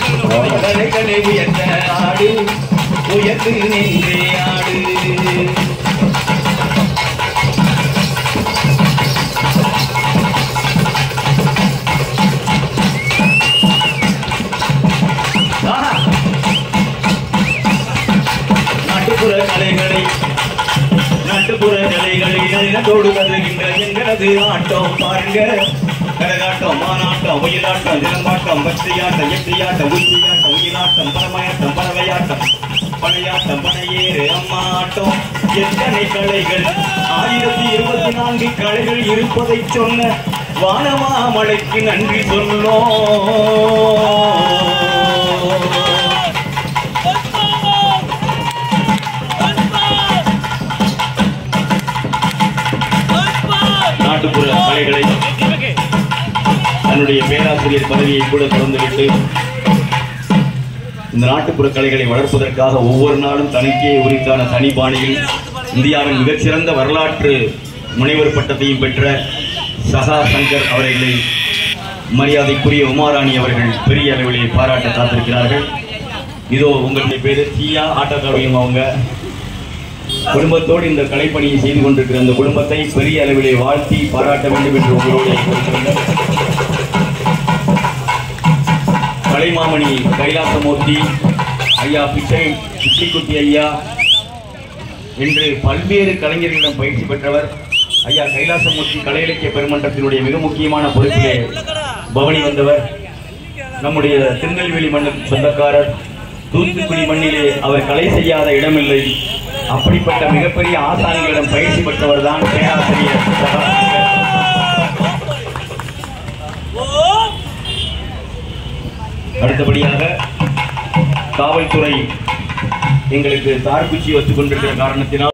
கலைகளை உயர்த்த ஆடு உயர்த்து நின்றே ஆடு ஆஹா. நாட்டுப்புற கலைகளை நாட்டுப்புற கலைகளை நல்லதோடு வருகின்ற எங்களது ஆட்டம் பாருங்க கரகாட்டம் மானாட்டம் ஒயிலாட்டம் தினமாட்டம் பக்தியாட்டம் எட்டியாட்டம் உச்சியாட்டம் உயிலாட்டம் பரமயாட்டம் பறவையாட்டம் பழையாட்டம் பனையேறு அம்மா ஆட்டம் எத்தனை கலைகள் ஆயிரத்தி இருபத்தி நான்கு கலைகள் இருப்பதை சொன்ன வானமாமலைக்கு நன்றி சொல்லோம் நாட்டுப்புற கலைகளை தன்னுடைய பேராசிரியர் பதவியை கூட திறந்துவிட்டு இந்த நாட்டுப்புற கலைகளை வளர்ப்பதற்காக ஒவ்வொரு நாளும் தனக்கே உரித்தான தனி பாணியில் இந்தியாவின் மிகச்சிறந்த வரலாற்று முனைவர் பட்டத்தையும் பெற்ற சகா சங்கர் அவர்களை மரியாதைக்குரிய உமாராணி அவர்கள் பெரிய அளவிலே பாராட்ட காத்திருக்கிறார்கள் இதோ உங்களுடைய பேரு தீயா ஆட்டக்காரவையும் அவங்க குடும்பத்தோடு இந்த கலைப்பணியை செய்து கொண்டிருக்கிற அந்த குடும்பத்தை பெரிய அளவிலே வாழ்த்தி பாராட்ட வேண்டும் என்று உங்களோடு கேட்டுக்கொள்கிறேன். கலைமாமணி கைலாசமூர்த்தி ஐயா பிச்சை பிச்சைக்குட்டி ஐயா என்று பல்வேறு கலைஞர்களிடம் பயிற்சி பெற்றவர் ஐயா கைலாசமூர்த்தி கலை இலக்கிய பெருமன்றத்தினுடைய மிக முக்கியமான பொறுப்பிலே பவனி வந்தவர் நம்முடைய திருநெல்வேலி மண்ணுக்கு சொந்தக்காரர் தூத்துக்குடி மண்ணிலே அவர் கலை செய்யாத இடமில்லை அப்படிப்பட்ட மிகப்பெரிய ஆசான்களிடம் பயிற்சி பெற்றவர் தான் பேராசிரியர் சகாசங்கர். அடுத்தபடியாக காவல்துறை எங்களுக்கு தார்குச்சி வச்சுக் கொண்டிருக்கிற காரணத்தினால்